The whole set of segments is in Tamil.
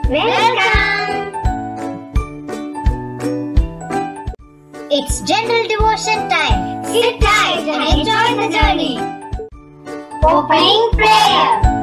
Welcome! It's general devotion time. Sit tight and enjoy the journey. Opening prayer.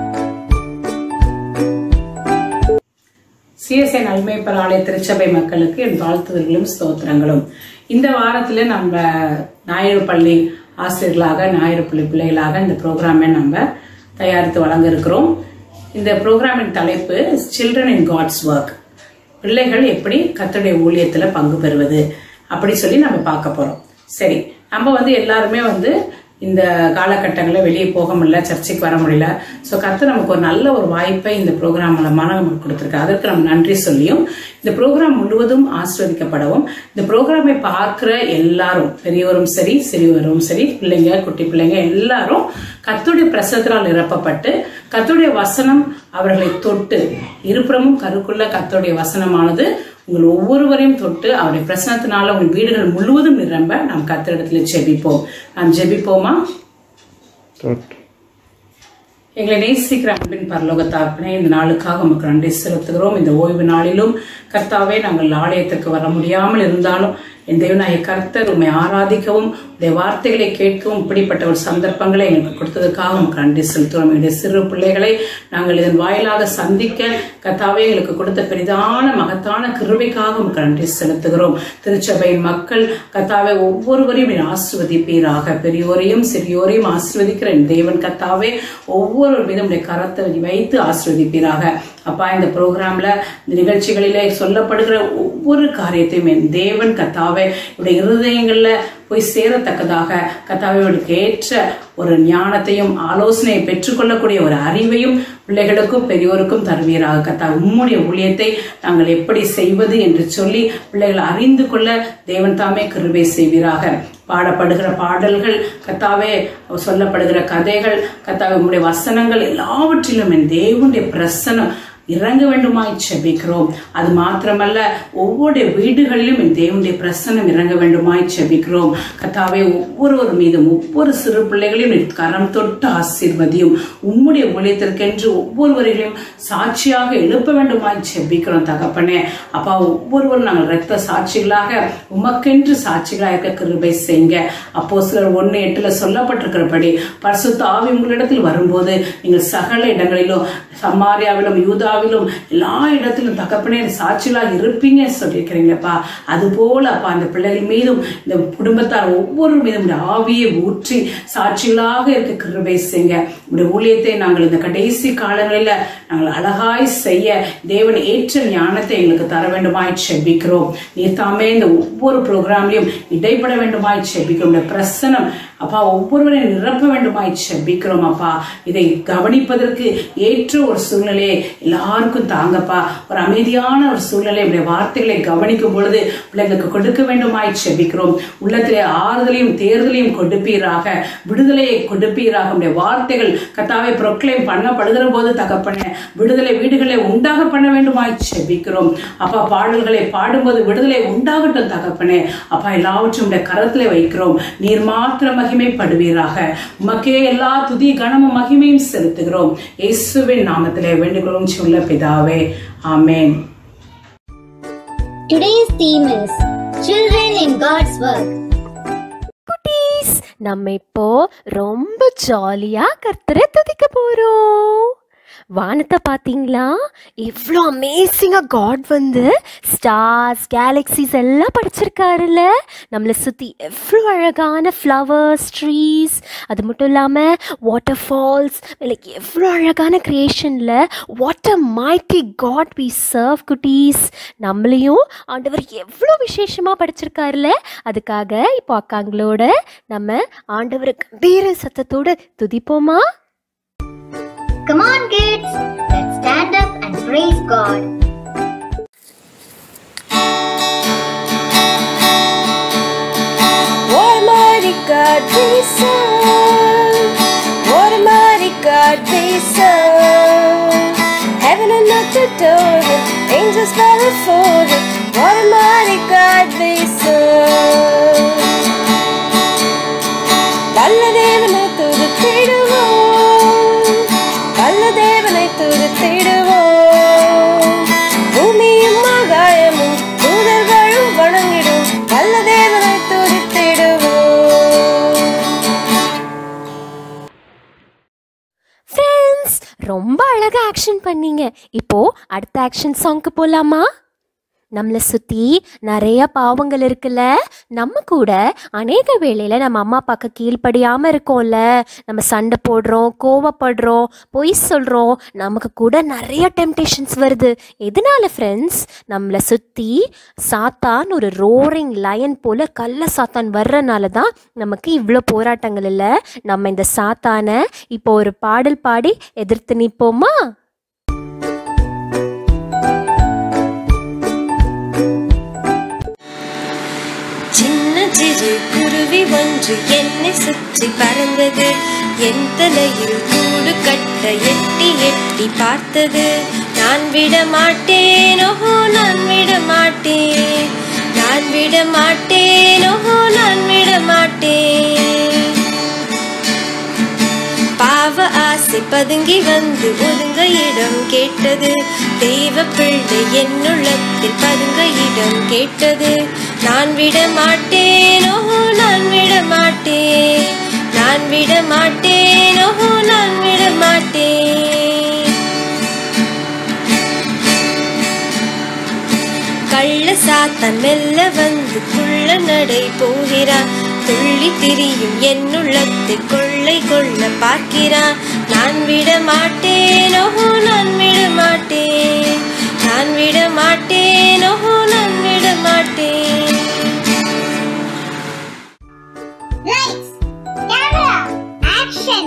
CSI நல்மைப்பர் ஆலய திருச்சபை மக்களுக்கு என் வாழ்த்துதல்களும் ஸ்தோத்திரங்களும் இந்த வாரத்துல நம்ம ஞாயிறு பள்ளி ஆசிரியர்களாக ஞாயிறு பள்ளி பிள்ளைகளாக இந்த ப்ரோக்ராமை நம்ம தயாரித்து வழங்க இருக்கிறோம் இந்த ப்ரோக்ராமின் தலைப்பு சில்ட்ரன் இன் காட்ஸ் ஒர்க் பிள்ளைகள் எப்படி கர்த்தருடைய ஊழியத்துல பங்கு பெறுவது அப்படி சொல்லி நம்ம பார்க்க போறோம் சரி நம்ம வந்து எல்லாருமே வந்து இந்த காலகட்டங்களில் வெளியே போக முடியல சர்ச்சைக்கு வர முடியல ஸோ கர்த்தர் நமக்கு ஒரு நல்ல ஒரு வாய்ப்பை இந்த ப்ரோக்ராம் மூலமாக நமக்கு கொடுத்துருக்கு அதற்கு நம்ம நன்றி சொல்லியும் இந்த ப்ரோக்ராம் முழுவதும் ஆஸ்வதிக்கப்படவும் இந்த ப்ரோக்ராமை பார்க்கிற எல்லாரும் பெரியவரும் சரி சிறியவரும் சரி பிள்ளைங்க குட்டி பிள்ளைங்க எல்லாரும் கர்த்தருடைய பிரசத்தினால் நிரப்பப்பட்டு கர்த்தருடைய வசனம் அவர்களை தொட்டு இருபுறமும் கருக்குள்ள கர்த்தருடைய வசனமானது உங்கள் ஒவ்வொருவரையும் தொட்டு அவருடைய பிரசனத்தினால உங்கள் வீடுகள் முழுவதும் நிரம்ப நாம் கர்த்தரிடத்துல ஜெபிப்போம் நாம் ஜெபிப்போமா எங்களை நேசிக்கிற அன்பின் பரலோக தாப்பனே இந்த நாளுக்காக உமக்கு நன்றி செலுத்துகிறோம் இந்த ஓய்வு நாளிலும் கர்த்தாவே நாங்கள் ஆலயத்திற்கு வர முடியாமல் இருந்தாலும் என் தேவனாய கர்த்தர் உண்மை ஆராதிக்கவும் உடைய வார்த்தைகளை கேட்கவும் இப்படிப்பட்ட ஒரு சந்தர்ப்பங்களை எங்களுக்கு கொடுத்ததுக்காக உமக்கு நன்றி செலுத்துகிறோம் எங்களுடைய சிறு பிள்ளைகளை நாங்கள் இதன் வாயிலாக சந்திக்க கர்த்தாவே எங்களுக்கு கொடுத்த பெரிதான மகத்தான கிருபைக்காக உமக்கு நன்றி செலுத்துகிறோம் திருச்சபையின் மக்கள் கர்த்தாவே ஒவ்வொருவரையும் நீர் ஆசிர்வதிப்பீராக பெரியோரையும் சிறியோரையும் ஆசிர்வதிக்கிற என் தேவன் கர்த்தாவே ஒவ்வொரு மீதும் உடைய கரத்தை வைத்து ஆசிர்வதிப்பீராக அப்பா இந்த ப்ரோக்ராம்ல இந்த நிகழ்ச்சிகளிலே சொல்லப்படுகிற ஒவ்வொரு காரியத்தையும் என் தேவன் கத்தாவே உடைய இருதயங்கள்ல போய் சேரத்தக்கதாக கத்தாவே அவர்களுக்கு ஏற்ற ஒரு ஞானத்தையும் ஆலோசனையை பெற்றுக்கொள்ளக்கூடிய ஒரு அறிவையும் பிள்ளைகளுக்கும் பெரியோருக்கும் தருவீராக கத்தா உம்முடைய ஊழியத்தை நாங்கள் எப்படி செய்வது என்று சொல்லி பிள்ளைகள் அறிந்து கொள்ள தேவன் தாமே கிருபை செய்வீராக பாடப்படுகிற பாடல்கள் கத்தாவே சொல்லப்படுகிற கதைகள் கத்தாவே உம்முடைய வசனங்கள் எல்லாவற்றிலும் என் தேவனுடைய பிரசனம் இறங்க வேண்டுமாய் செபிக்கிறோம் அது மாத்திரமல்ல ஒவ்வொரு வீடுகளிலும் என் தேவனுடைய பிரசனம் இறங்க வேண்டுமாய் செபிக்கிறோம் கத்தாவே ஒவ்வொருவர் மீதும் ஒவ்வொரு சிறு பிள்ளைகளையும் நீர் கரம் தொட்டு ஆசீர்வதியும் உம்முடைய ஊழியத்திற்கென்று ஒவ்வொருவரையும் சாட்சியாக எழுப்ப வேண்டுமாய் செபிக்கிறோம் தகப்பனே அப்பா ஒவ்வொருவரும் நாங்கள் ரத்த சாட்சிகளாக உமக்கென்று சாட்சிகளாக இருக்க கிருபை செய்யுங்க அப்போ சிலர் ஒன்னு எட்டுல சொல்லப்பட்டிருக்கிறபடி பரிசுத்த ஆவி உங்களிடத்தில் வரும்போது நீங்கள் சகல இடங்களிலும் சமாரியாவிலும் யூதாவிலும் எல்லா இடத்திலும் தகப்பனே சாட்சிகளாக இருப்பீங்க சொல்லியிருக்கிறீங்களப்பா அது போல அப்பா அந்த பிள்ளைகள் மீதும் இந்த குடும்பத்தார் ஒவ்வொரு மீதும் இந்த ஆவியை ஊற்றி சாட்சிகளாக இருக்க கிருபை செய்யுங்க உடைய ஊழியத்தை நாங்கள் இந்த கடைசி காலங்களில நாங்கள் அழகாய் செய்ய தேவன் ஏற்ற ஞானத்தை எங்களுக்கு தர வேண்டுமாய் செபிக்கிறோம் நீர் தாமே இந்த ஒவ்வொரு ப்ரோக்ராம்லையும் இடைப்பட வேண்டுமாய் செபிக்கிறோம் இந்த பிரசனம் அப்பா ஒவ்வொருவரையும் நிரப்ப வேண்டுமாய் செபிக்கிறோம் அப்பா இதை கவனிப்பதற்கு ஏற்ற ஒரு சூழ்நிலையை எல்லாருக்கும் தாங்கப்பா ஒரு அமைதியான ஒரு சூழ்நிலை உடைய வார்த்தைகளை கவனிக்கும் பொழுது பிள்ளைங்களுக்கு கொடுக்க வேண்டுமாய் செபிக்கிறோம் உள்ளத்திலே ஆறுதலையும் தேர்தலையும் கொடுப்பீராக விடுதலையை கொடுப்பீராக உடைய வார்த்தைகள் கத்தாவை ப்ரொக்ளைம் பண்ணப்படுகிற போது தகப்பன விடுதலை வீடுகளை உண்டாக பண்ண வேண்டுமாய் செபிக்கிறோம் அப்பா பாடல்களை பாடும்போது விடுதலை உண்டாகட்டும் தகப்பனே அப்பா எல்லாவற்றும் உடைய கரத்திலே வைக்கிறோம் நீர் மாத்திரம் மகிமைப்படுவீராக உமக்கே எல்லா துதி கனமும் மகிமையும் செலுத்துகிறோம் இயேசுவின் நாமத்திலே வேண்டுகிறோம் சொல்ல பிதாவே ஆமென் Today's theme is Children in God's Work. குட்டீஸ் நம்ம இப்போ ரொம்ப ஜாலியா கர்த்தரை துதிக்க போறோம் வானத்தை பார்த்தீங்களா எவ்வளோ அமேசிங்காக காட் வந்து ஸ்டார்ஸ் கேலக்சிஸ் எல்லாம் படைச்சிருக்காருல்ல நம்மளை சுற்றி எவ்வளோ அழகான ஃப்ளவர்ஸ் ட்ரீஸ் அது மட்டும் இல்லாமல் வாட்டர் ஃபால்ஸ் லைக் எவ்வளோ அழகான க்ரியேஷனில் what a mighty God we serve குட்டீஸ் நம்மளையும் ஆண்டவர் எவ்வளோ விசேஷமாக படைச்சிருக்காருல்ல அதுக்காக இப்போ அக்காங்களோட நம்ம ஆண்டவரை கம்பீர சத்தத்தோட துதிப்போமா Come on, kids. Let's stand up and praise God. What a mighty God we serve. What a mighty God we serve. Heaven and earth adore him. Angels bow before him. What a mighty God we serve. நல்ல தேவனை துதித்திடுவோம் நல்ல தேவனை துதித்திடுவோம் ரொம்ப அழகா ஆக்ஷன் பண்ணீங்க இப்போ அடுத்த ஆக்ஷன் சாங்க்கு போலாமா நம்மளை சுற்றி நிறைய பாவங்கள் இருக்குல்ல நம்ம கூட அநேக வேளையில் நம்ம அம்மா அப்பாவுக்கு கீழ்ப்படியாமல் இருக்கோம்ல நம்ம சண்டை போடுறோம் கோவப்படுறோம் பொய் சொல்கிறோம் நமக்கு கூட நிறைய டெம்டேஷன்ஸ் வருது எதனால ஃப்ரெண்ட்ஸ் நம்மளை சுற்றி சாத்தான் ஒரு ரோரிங் லயன் போல் கள்ள சாத்தான் வர்றனால தான் நமக்கு இவ்வளோ போராட்டங்கள் இல்லை நம்ம இந்த சாத்தானை இப்போ ஒரு பாடல் பாடி எதிர்த்து நிற்போமா சின்ன சிறு குருவி ஒன்று என்னை சுற்றி பறந்தது என் தலையில் கூடு கட்ட எட்டி எட்டி பார்த்தது நான் விட மாட்டேன் ஓஹோ நான் விட மாட்டேன் நான் விட மாட்டேன் ஓஹோ நான் விட மாட்டேன் பாவ ஆசை பதுங்கி வந்து ஒதுங்க இடம் கேட்டது தெய்வ பிள்ளை என்னுள்ளத்தில் பதுங்க இடம் கேட்டது நான் விட மாட்டேன் ஓஹோ நான் விட மாட்டேன் நான் விட மாட்டேன் ஓஹோ நான் விட மாட்டேன் கள்ள சாத்தான் மெல்ல வந்து குள்ள நடை போகிறான் துள்ளி திரியும் என்னுள்ளத்தை கொள்ளை கொள்ள பார்க்கிறான் நான் விட மாட்டேன் ஓஹோ நான் விட மாட்டேன் நான் விட மாட்டேன் ஓஹோ நான் விட மாட்டேன் Lights, camera, action!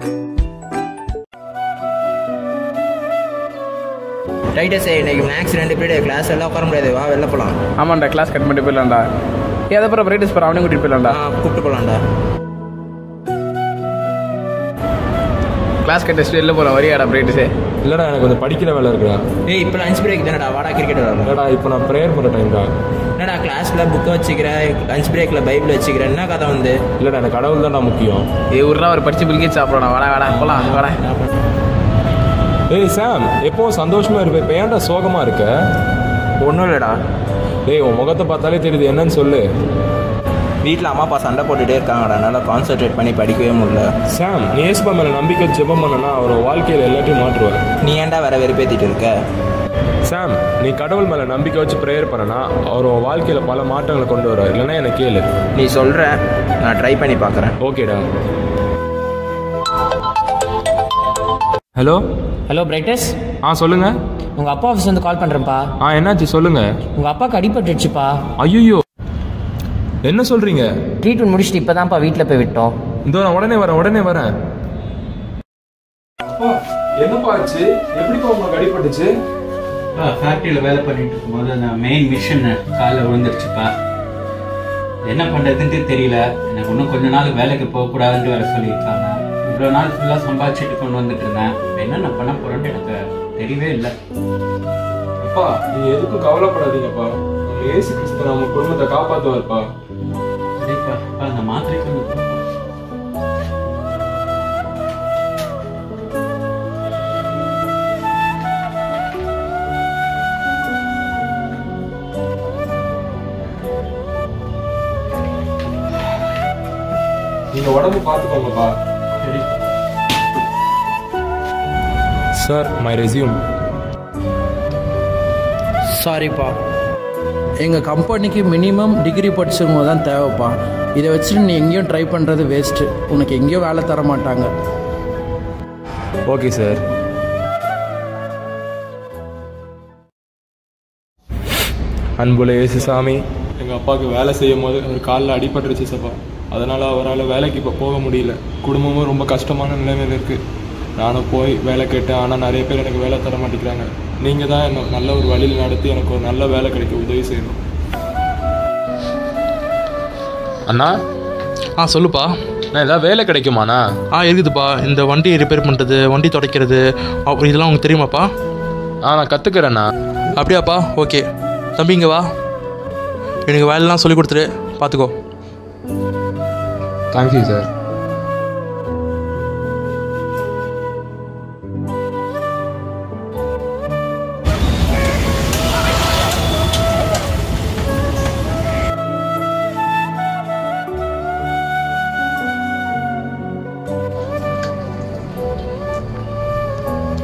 ரைட்டர்ஸே இன்னைக்கு மேக்ஸ் ரெண்டு பீரியட் கிளாஸ் எல்லாம் உட்கார முடியாது வா வெளில போகலாம் ஆமாண்டா கிளாஸ் கட் பண்ணிட்டு போயிடலாம்டா ஏ அப்புறம் பிரைட்டஸ் போகிற அவனையும் கூட்டிட்டு போயிடலாம்டா கூப்பிட்டு போகலாம்டா கிளாஸ் கட் டெஸ்ட் வெளில போகலாம் வரியாடா பிரைட்டஸே இல்லடா எனக்கு கொஞ்சம் படிக்கிற வேலை இருக்குடா ஏய் இப்போ லஞ்ச் பிரேக் தானடா வாடா கிரிக்கெட் விளாடலாம் இல்லடா இப்போ நான் ப்ரேயர் பண்ணுற டைம்டா என்னடா கிளாஸில் புக்கை வச்சுக்கிறேன் லஞ்ச் பிரேக்கில் பைபிள் வச்சுக்கிறேன் என்ன கதை வந்து இல்லடா எனக்கு கடவுள் தான்டா முக்கியம் ஏ ஊர்லாம் ஒரு படிச்சு பில்கேட் சாப்பிடணும் வாடா வாடா போலாம் வாடா ஏய் சாம் எப்பவும் சந்தோஷமா இருப்ப இப்போ ஏன்டா சோகமா இருக்க ஒன்றும் இல்லைடா டேய் உன் முகத்தை பார்த்தாலே தெரியுது என்னன்னு சொல்லு வீட்டில் அம்மா அப்பா சண்டை போட்டுகிட்டே இருக்காங்கடா என்னால் கான்சென்ட்ரேட் பண்ணி படிக்கவே முடியல சாம் நீ ஏசுபா மேலே நம்பிக்கை வச்சு ஜெபம் பண்ணனா அவர் வாழ்க்கையில் எல்லாத்தையும் மாற்றுவார் நீ ஏன்டா வேற வெறுப்பேத்திட்டு இருக்க சாம் நீ கடவுள் மேலே நம்பிக்கை வச்சு ப்ரேயர் பண்ணனா அவர் உன் வாழ்க்கையில் பல மாற்றங்களை கொண்டு வருவார் இல்லைன்னா எனக்கு கேளு நீ சொல்கிற நான் ட்ரை பண்ணி பார்க்குறேன் ஓகேடா ஹலோ ஹலோ பிரைட்டஸ் ஆ சொல்லுங்க உங்கள் அப்பா ஆஃபீஸ் வந்து கால் பண்ணுறேன்ப்பா ஆ என்னாச்சு சொல்லுங்க உங்கள் அப்பாவுக்கு அடிபட்டுடுச்சுப்பா ஐயோ என்ன சொல்றீங்க ட்ரீட்மெண்ட் முடிச்சுட்டு இப்போ தான்ப்பா வீட்டில் போய் விட்டோம் இதோ நான் உடனே வரேன் உடனே வரேன் என்னப்பா ஆச்சு எப்படிப்பா உங்களுக்கு அடிபட்டுச்சு ஃபேக்ட்ரியில் வேலை பண்ணிட்டு இருக்கும்போது அந்த மெயின் மிஷின் காலில் விழுந்துருச்சுப்பா என்ன பண்ணுறதுன்ட்டு தெரியல எனக்கு இன்னும் கொஞ்ச நாள் வேலைக்கு போகக்கூடாதுன்ட்டு வேற சொல்லியிருக்காங்க இவ்வளோ நாள் ஃபுல்லாக சம்பாதிச்சுட்டு கொண்டு வந்துட்டு இருந்தேன் இப்போ என்னென்ன பண்ண போகிறேன்ட்டு எனக்கு தெரியவே இல்லை அப்பா நீங்க எதுக்கும் கவலைப்படாதீங்கப்பா நம்ம ஏசு கிறிஸ்து நம்ம குடும்பத்தை காப்பாத்துவார்ப்பா சரிப்பா அப்பா அந்த மாத்திரை கொஞ்சம் கொடுப்பா. நீங்க உடம்பு பார்த்துக்கோங்கப்பா சரி சார் மை ரெசியூம் சாரிப்பா எங்கள் கம்பெனிக்கு மினிமம் டிகிரி படிச்சவங்க தான் தேவைப்பா இதை வச்சுட்டு நீ எங்கேயும் ட்ரை பண்ணுறது வேஸ்ட்டு உனக்கு எங்கேயும் வேலை தர மாட்டாங்க ஓகே சார் அன்புல இயேசு சாமி எங்கள் அப்பாவுக்கு வேலை செய்யும் போது அவர் காலில் அடிபட்டுருச்சு சப்பா அதனால் அவரால் வேலைக்கு இப்போ போக முடியல குடும்பமும் ரொம்ப கஷ்டமான நிலைமையில் இருக்குது நானும் போய் வேலை கேட்டேன் ஆனால் நிறைய பேர் எனக்கு வேலை தர மாட்டேங்கிறாங்க நீங்கள் தான் என்ன நல்ல ஒரு வழியில் நடத்தி எனக்கு ஒரு நல்ல வேலை கிடைக்க உதவி செய்யணும் அண்ணா ஆ சொல்லுப்பா நான் ஏதாவது வேலை கிடைக்குமாண்ணா ஆ இருக்குதுப்பா இந்த வண்டி ரிப்பேர் பண்ணுறது வண்டி துடைக்கிறது அப்புறம் இதெல்லாம் உங்களுக்கு தெரியுமாப்பா ஆ நான் கற்றுக்கிறேண்ணா அப்படியாப்பா ஓகே தம்பி இங்கே வா எனக்கு வேலைலாம் சொல்லி கொடுத்துரு பார்த்துக்கோ தேங்க்யூ சார்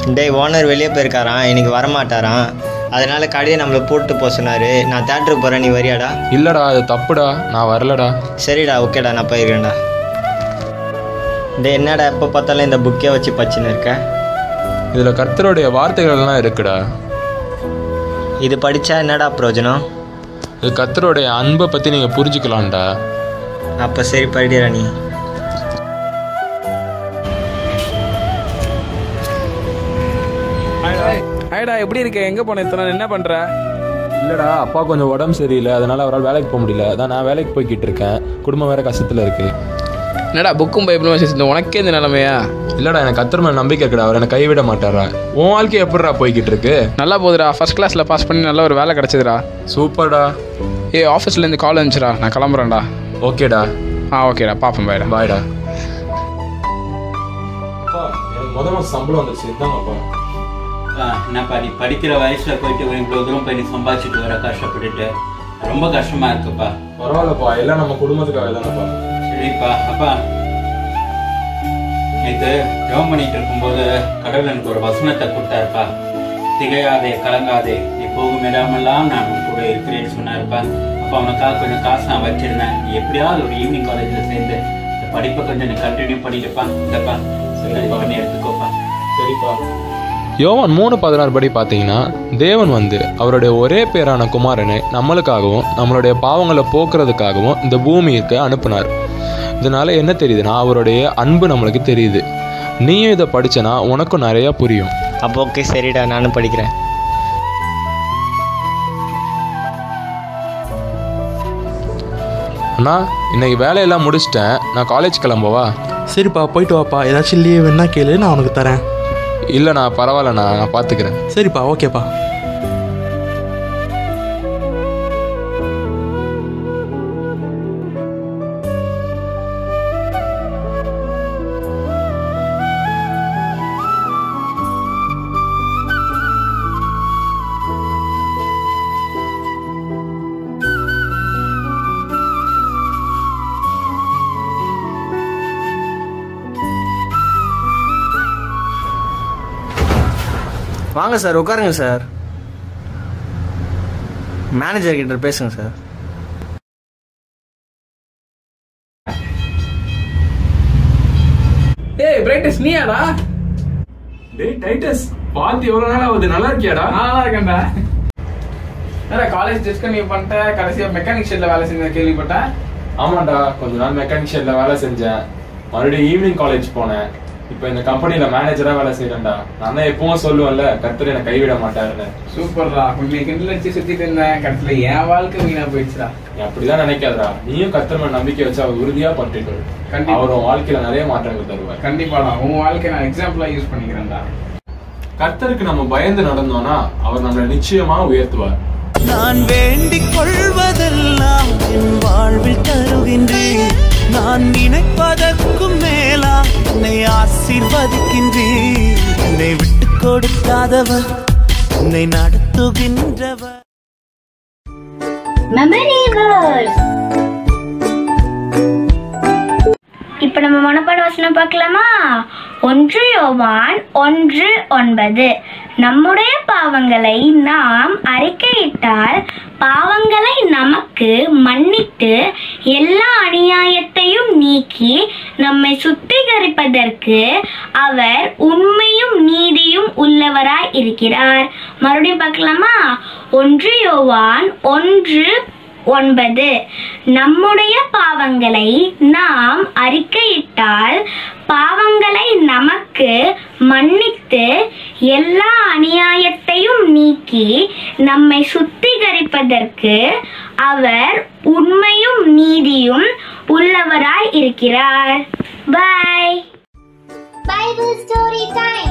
டேய் ஓனர் வெளியே போயிருக்காராம் இன்னைக்கு வரமாட்டாராம் அதனால கடையை நம்மளை போட்டு போக சொன்னார் நான் தேட்டருக்கு போகிறேன் நீ வரியாடா இல்லடா அது தப்புடா நான் வரலடா சரிடா ஓகேடா நான் போயிருக்கேன்டா டேய் என்னடா எப்போ பார்த்தாலும் இந்த புக்கே வச்சு பச்சின்னு இருக்க இதுல கர்த்தருடைய வார்த்தைகள்லாம் இருக்குடா இது படித்தா என்னடா பிரயோஜனம் இது கர்த்தருடைய அன்பை பத்தி நீங்க புரிஞ்சுக்கலாம்டா அப்போ சரி படிடா நீ ஐடா எப்படி இருக்க எங்க போன இத்தனை நாள் என்ன பண்ற இல்லடா அப்பா கொஞ்சம் உடம்பு சரியில்லை அதனால அவரால் வேலைக்கு போக முடியல அதான் நான் வேலைக்கு போய்கிட்டு இருக்கேன் குடும்பம் வேற கஷ்டத்துல இருக்கு என்னடா புக்கும் பைபிளும் சேர்ந்து உனக்கே இந்த நிலைமையா இல்லடா எனக்கு கர்த்தர் மேல நம்பிக்கை இருக்குடா அவர் என்னை கைவிட மாட்டாரா உன் வாழ்க்கை எப்படிடா போய்கிட்டு இருக்கு நல்லா போகுதுடா ஃபர்ஸ்ட் கிளாஸ்ல பாஸ் பண்ணி நல்ல ஒரு வேலை கிடைச்சதுடா சூப்பர்டா ஏ ஆஃபீஸ்ல இருந்து கால் வந்துச்சுடா நான் கிளம்புறேன்டா ஓகேடா ஆ ஓகேடா பாப்போம் பாய்டா பாய்டா எனக்கு முத மாசம் சம்பளம் வந்துருச்சு இதாங்கப்பா அப்பா, என்னப்பா நீ படிக்கிற வயசுல போயிட்டு இவ்வளவு தூரம் போய் நீ சம்பாதிச்சுட்டு வர கஷ்டப்பட்டுட்டு ரொம்ப கஷ்டமா இருக்குப்பா பரவாயில்லப்பா எல்லாம் நம்ம குடும்பத்துக்காக தானப்பா சரிப்பா அப்பா நேற்று ஜெபம் பண்ணிட்டு இருக்கும்போது கடவுள் எனக்கு ஒரு வசனத்தை கொடுத்தாருப்பா திகையாதே கலங்காதே நீ போகும் இடமெல்லாம் நான் உன் கூட இருக்கிறேன்னு சொன்னாருப்பா அப்ப அவனுக்காக கொஞ்சம் காசு நான் வச்சிருந்தேன் நீ எப்படியாவது ஒரு ஈவினிங் காலேஜ்ல சேர்ந்து இந்த படிப்பை கொஞ்சம் நீ கண்டினியூ பண்ணிட்டுப்பா இந்தப்பா சரி பண்ணி எடுத்துக்கோப்பா சரிப்பா யோவான் மூணு பதினாறு படி பார்த்தீங்கன்னா தேவன் வந்து அவருடைய ஒரே பேரான குமாரனை நம்மளுக்காகவும் நம்மளுடைய பாவங்களை போக்குறதுக்காகவும் இந்த பூமிக்கு அனுப்புனார் இதனால என்ன தெரியுதுன்னா அவருடைய அன்பு நம்மளுக்கு தெரியுது நீயும் இதை படிச்சனா உனக்கும் நிறைய புரியும் அப்போ ஓகே சரிடா நானும் படிக்கிறேன் அண்ணா இன்னைக்கு வேலையெல்லாம் முடிச்சிட்டேன் நான் காலேஜ் கிளம்பவா சரிப்பா போயிட்டு வாப்பா ஏதாச்சும் லீவ் வேணா கேளு நான் உனக்கு தரேன் இல்லைண்ணா பரவாயில்லண்ணா நான் பார்த்துக்கிறேன் சரிப்பா ஓகேப்பா வாங்க சார் உட்காருங்க சார் மேனேஜர் கிட்ட பேசுங்க சார் ஏய் பிரைட்டஸ் நீயாடா டேய் டைட்டஸ் பார்த்து எவ்வளவு நாள் ஆகுது நல்லா இருக்கியாடா நல்லா இருக்கேன்டா என்னடா காலேஜ் டிஸ்கன்யூ பண்ணிட்ட கடைசியா மெக்கானிக் ஷெட்ல வேலை செஞ்ச கேள்விப்பட்டேன் ஆமாண்டா கொஞ்ச நாள் மெக்கானிக் ஷெட்ல வேலை செஞ்சேன் மறுபடியும் ஈவினிங் காலேஜ் போனேன் இப்போ இந்த கம்பெனில மேனேஜரா வேலை செய்யறேன்டா நான் தான் எப்பவும் சொல்லுவேன்ல கர்த்தர் என்னை கைவிட மாட்டாருன்னு சூப்பர்டா கொஞ்சம் கிண்டல் அடிச்சு சுத்திட்டு இருந்தேன் கடைசியில என் வாழ்க்கை வீணா போயிடுச்சுடா நீ அப்படிதான் நினைக்காதடா நீயும் கர்த்தர் மேல நம்பிக்கை வச்சு அவர் உறுதியா பற்றிட்டு கண்டிப்பா. அவர் உன் வாழ்க்கையில நிறைய மாற்றங்கள் தருவார் கண்டிப்பாடா உன் வாழ்க்கை நான் எக்ஸாம்பிளா யூஸ் பண்ணிக்கிறேன்டா கர்த்தருக்கு நம்ம பயந்து நடந்தோம்னா அவர் நம்மளை நிச்சயமா உயர்த்துவார் நான் வேண்டிக் கொள்வதெல்லாம் என் வாழ்வில் தருகின்றேன் நான் நினைப்பதற்கும் மேலா என்னை ஆசீர்வதிக்கின்றேன் என்னை விட்டு கொடுக்காதவர் என்னை நடத்துகின்றவர் மெமரி வேர்ஸ் இப்போ நம்ம மனப்பாட வசனம் பார்க்கலாமா ஒன்று யோவான் ஒன்று ஒன்பது நம்முடைய பாவங்களை நாம் அறிக்கையிட்டால் பாவங்களை நமக்கு மன்னித்து எல்லா அநியாயத்தையும் நீக்கி நம்மை சுத்திகரிப்பதற்கு அவர் உண்மையும் நீதியும் உள்ளவராய் இருக்கிறார் மறுபடியும் பார்க்கலாமா ஒன்று யோவான் ஒன்று ஒன்பது நம்முடைய பாவங்களை நாம் அறிக்கையிட்டால் பாவங்களை நமக்கு மன்னித்து எல்லா அநியாயத்தையும் நீக்கி நம்மை சுத்திகரிப்பதற்கு அவர் உண்மையும் நீதியும் உள்ளவராய் இருக்கிறார் bye Bible story time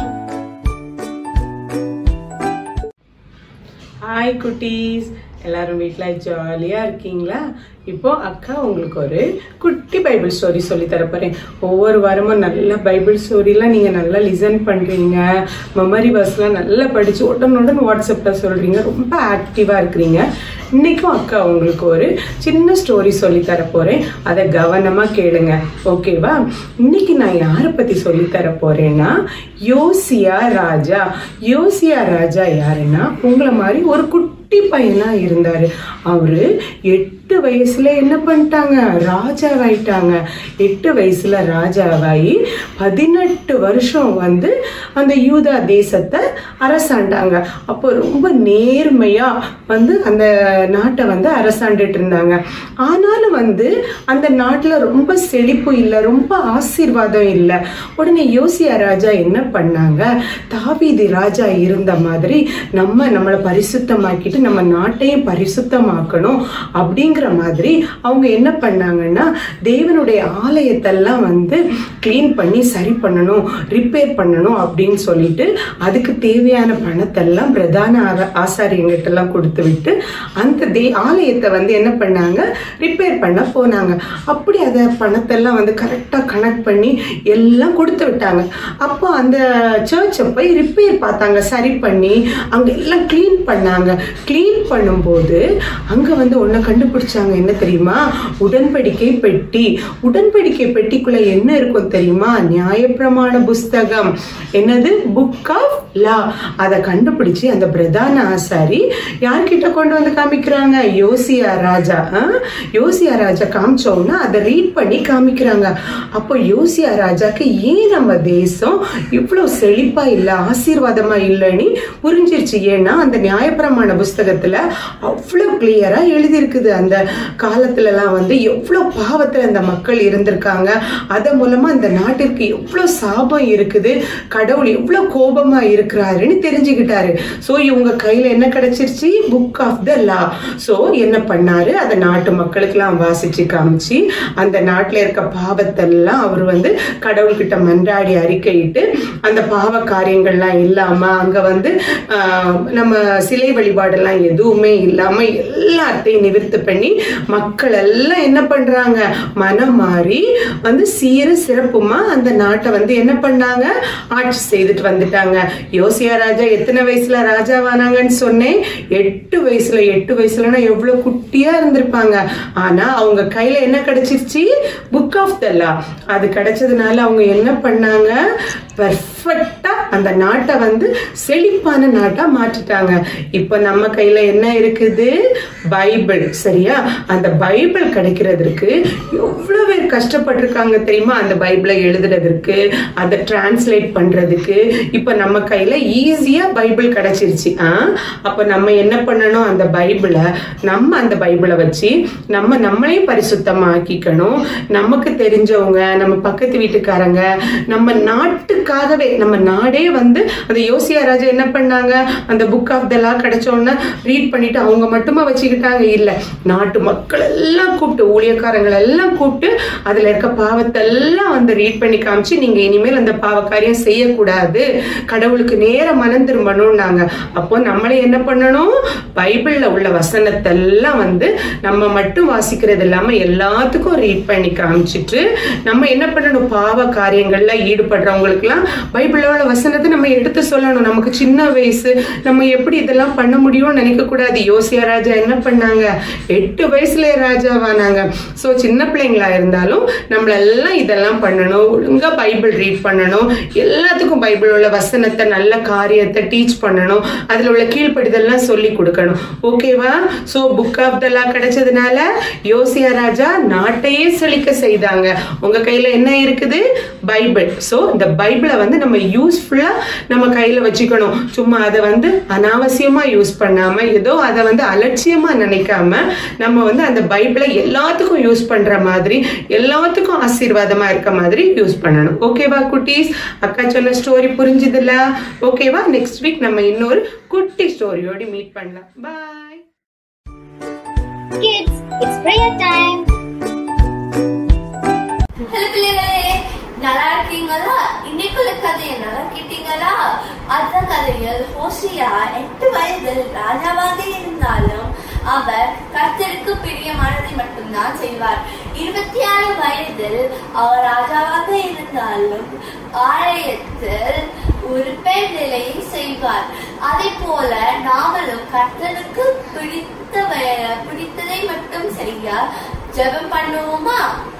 hi குட்டீஸ் எல்லாரும் வீட்டில் ஜாலியாக இருக்கீங்களா இப்போ அக்கா உங்களுக்கு ஒரு குட்டி பைபிள் ஸ்டோரி சொல்லி தரப்போறேன் ஒவ்வொரு வாரமும் நல்ல பைபிள் ஸ்டோரிலாம் நீங்க நல்லா லிசன் பண்றீங்க மெமரி வர்ஸ்லாம் நல்லா படிச்சு உடனுடன் வாட்ஸ்அப்ல சொல்றீங்க ரொம்ப ஆக்டிவா இருக்கிறீங்க இன்னைக்கும் அக்கா உங்களுக்கு ஒரு சின்ன ஸ்டோரி சொல்லி தரப்போறேன் அதை கவனமா கேளுங்க ஓகேவா இன்னைக்கு நான் யாரை பத்தி சொல்லி தர போறேன்னா யோசியா ராஜா யோசியா ராஜா யாருன்னா உங்களை மாதிரி ஒரு குட்டி பையனா இருந்தாரு அவரு எட்டு வயசுல என்ன பண்ணிட்டாங்க ராஜாவாயிட்டாங்க எட்டு வயசுல ராஜாவாயி பதினெட்டு வருஷம் வந்து அந்த யூதா தேசத்தை அரசாண்டாங்க அப்போ ரொம்ப நேர்மையா வந்து அந்த நாட்டை வந்து அரசாண்டுட்டு இருந்தாங்க ஆனாலும் வந்து அந்த நாட்டுல ரொம்ப செழிப்பு இல்லை ரொம்ப ஆசீர்வாதம் இல்லை உடனே யோசியா ராஜா என்ன பண்ணாங்க தாவீது ராஜா இருந்த மாதிரி நம்ம நம்மளை பரிசுத்தமாக்கிட்டு நம்ம நாட்டையும் பரிசுத்தமாக்கணும் அப்படிங்கிற மாதிரி அவங்க என்ன பண்ணாங்கன்னா தேவனுடைய ஆலயத்தெல்லாம் வந்து க்ளீன் பண்ணி சரி பண்ணணும் ரிப்பேர் பண்ணணும் அப்படின்னு சொல்லிட்டு அதுக்கு தேவையான பணத்தெல்லாம் பிரதான ஆர- ஆசாரியங்கிட்ட எல்லாம் கொடுத்து விட்டு அந்த தே ஆலயத்தை வந்து என்ன பண்ணாங்க ரிப்பேர் பண்ண போனாங்க அப்படி அதை பணத்தெல்லாம் வந்து கரெக்டாக கனெக்ட் பண்ணி எல்லாம் கொடுத்து விட்டாங்க அப்போ அந்த சர்ச்சை போய் ரிப்பேர் பார்த்தாங்க சரி பண்ணி அங்க எல்லாம் க்ளீன் பண்ணாங்க க்ளீன் பண்ணும்போது அங்க வந்து ஒன்றை கண்டுபிடிச்சாங்க என்ன தெரியுமா உடன்படிக்கை பெட்டி உடன்படிக்கை பெட்டிக்குள்ள என்ன இருக்கும் தெரியுமா நியாயப்பிரமாண புஸ்தகம் என்னது புக் ஆஃப் லா அதை கண்டுபிடிச்சு அந்த பிரதான ஆசாரி யார்கிட்ட கொண்டு வந்து காமிக்கிறாங்க யோசியா ராஜா ஆ? யோசியா ராஜா காமிச்சோம்னா அதை ரீட் பண்ணி காமிக்கிறாங்க அப்போ யோசியா ராஜாக்கு ஏன் நம்ம தேசம் இவ்வளோ செழிப்பா இல்லை ஆசீர்வாதமா இல்லைன்னு புரிஞ்சிருச்சு ஏன்னா அந்த நியாயப்பிரமாண புஸ்தகத்துல அவ்வளோ கிளியரா எழுதியிருக்குது அந்த காலத்துலலாம் வந்து எவ்வளோ பாவத்துல அந்த மக்கள் இருந்திருக்காங்க அதன் மூலமா அந்த நாட்டிற்கு எவ்வளோ சாபம் இருக்குது கடவுள் எவ்வளோ கோபமா இருக்கிறாருன்னு தெரிஞ்சுக்கிட்டாரு ஸோ இவங்க கையில என்ன கிடைச்சிருச்சு book of the law so என்ன பண்ணாரு அதை நாட்டு மக்களுக்கெல்லாம் வாசிச்சு காமிச்சு அந்த நாட்டில் இருக்க பாவத்தெல்லாம் அவர் வந்து கடவுள்கிட்ட மன்றாடி அறிக்கையிட்டு அந்த பாவ காரியங்கள்லாம் இல்லாம அங்க வந்து ஆஹ், நம்ம சிலை வழிபாடெல்லாம் எதுவுமே இல்லாம எல்லாத்தையும் நிவர்த்தி பண்ணி மக்கள் எல்லாம் என்ன பண்றாங்க மனம் மாறி வந்து சீர சிறப்புமா அந்த நாட்டை வந்து என்ன பண்ணாங்க ஆட்சி செய்துட்டு வந்துட்டாங்க யோசியா ராஜா எத்தனை வயசுல ராஜாவானாங்கன்னு சொன்னேன் எட்டு வயசுல எட்டு வயசுலனா எவ்வளவு குட்டியா இருந்திருப்பாங்க ஆனா அவங்க கையில என்ன கிடைச்சிருச்சு புக் ஆஃப் த லா அது கிடைச்சதுனால அவங்க என்ன பண்ணாங்க பெர்ஃபெக்டா அந்த நாட்டை வந்து செழிப்பான நாட்டா மாற்றிட்டாங்க இப்போ நம்ம கையில என்ன இருக்குது பைபிள் சரியா அந்த பைபிள் கிடைக்கிறதுக்கு எவ்வளவு பேர் கஷ்டப்பட்டிருக்காங்க தெரியுமா அந்த பைபிளை எழுதுறதுக்கு அதை டிரான்ஸ்லேட் பண்றதுக்கு இப்போ நம்ம கையில ஈஸியா பைபிள் கிடைச்சிருச்சு ஆ அப்போ நம்ம என்ன பண்ணணும் அந்த பைபிளை நம்ம அந்த பைபிளை வச்சு நம்ம நம்மளையும் பரிசுத்தமாக்கிக்கணும் நமக்கு தெரிஞ்சவங்க நம்ம பக்கத்து வீட்டுக்காரங்க நம்ம நாட்டுக்காகவே நம்ம நாடே வந்து அந்த யோசியா ராஜா என்ன பண்ணாங்க அந்த புக் ஆஃப் த லா கிடைச்சோன்னா ரீட் பண்ணிட்டு அவங்க மட்டுமா வச்சுக்கிட்டாங்க இல்ல நாட்டு மக்கள் எல்லாம் கூப்பிட்டு ஊழியக்காரங்களை எல்லாம் கூப்பிட்டு அதுல இருக்க பாவத்தை எல்லாம் வந்து ரீட் பண்ணி காமிச்சு நீங்க இனிமேல் அந்த பாவ காரியம் செய்யக்கூடாது கடவுளுக்கு நேர மனம் திரும்பணும்னாங்க அப்போ நம்மளே என்ன பண்ணணும் பைபிள்ல உள்ள வசனத்தை எல்லாம் வந்து நம்ம மட்டும் வாசிக்கிறது இல்லாம எல்லாத்துக்கும் ரீட் பண்ணி காமிச்சிட்டு நம்ம என்ன பண்ணணும் பாவ காரியங்கள்ல ஈடுபடுறவங்களுக்குலாம் பைபிளோட வசனத்தை நம்ம எடுத்து சொல்லணும் நமக்கு சின்ன வயசு நம்ம எப்படி இதெல்லாம் பண்ண முடியும்னு நினைக்க கூடாது யோசியா ராஜா என்ன பண்ணாங்க எட்டு வயசுல ராஜாவானாங்க சோ சின்ன பிள்ளைங்களா இருந்தாலும் நம்மளெல்லாம் இதெல்லாம் பண்ணணும் ஒழுங்கா பைபிள் ரீட் பண்ணணும் எல்லாத்துக்கும் பைபிள் உள்ள வசனத்தை நல்ல காரியத்தை டீச் பண்ணணும் அதுல உள்ள கீழ்ப்படிதெல்லாம் சொல்லி கொடுக்கணும் ஓகேவா so book of the law கிடைச்சதுனால யோசியா ராஜா நாட்டையே செழிக்க செய்தாங்க உங்க கையில என்ன இருக்குது பைபிள் சோ இந்த பைபிளை வந்து நம்ம யூஸ்ஃபுல்லா நம்ம கையில வச்சுக்கணும் சும்மா அதை வந்து அனாவசியமா யூஸ் பண்ணாம ஏதோ அதை வந்து அலட்சியமா நினைக்காம நம்ம வந்து அந்த பைபிளை எல்லாத்துக்கும் யூஸ் பண்ற மாதிரி எல்லாத்துக்கும் ஆசீர்வாதமா இருக்க மாதிரி யூஸ் பண்ணணும் ஓகேவா குட்டீஸ் அக்கா சொன்ன ஸ்டோரி புரிஞ்சுதுல ஓகேவா நெக்ஸ்ட் வீக் நம்ம இன்னொரு குட்டி ஸ்டோரியோட மீட் பண்ணலாம் bye Kids, it's prayer time. Hello பிள்ளைகளே நல்லா இருக்கீங்களா இன்னைக்குள்ள கதையை நல்லா கேட்டீங்களா அதான் கதையில் ஹோசியா எட்டு வயதில் ராஜாவாக இருந்தாலும் அவர் கர்த்தருக்கு பிரியமானதை மட்டும்தான் செய்வார் இருபத்தி ஆறு வயதில் அவர் ராஜாவாக இருந்தாலும் ஆலயத்தில் ஒரு பெண் நிலையை செய்வார் அதே போல நாமளும் கர்த்தருக்கு பிடித்த வே- பிடித்ததை மட்டும் செய்ய ஜெபம் பண்ணுவோமா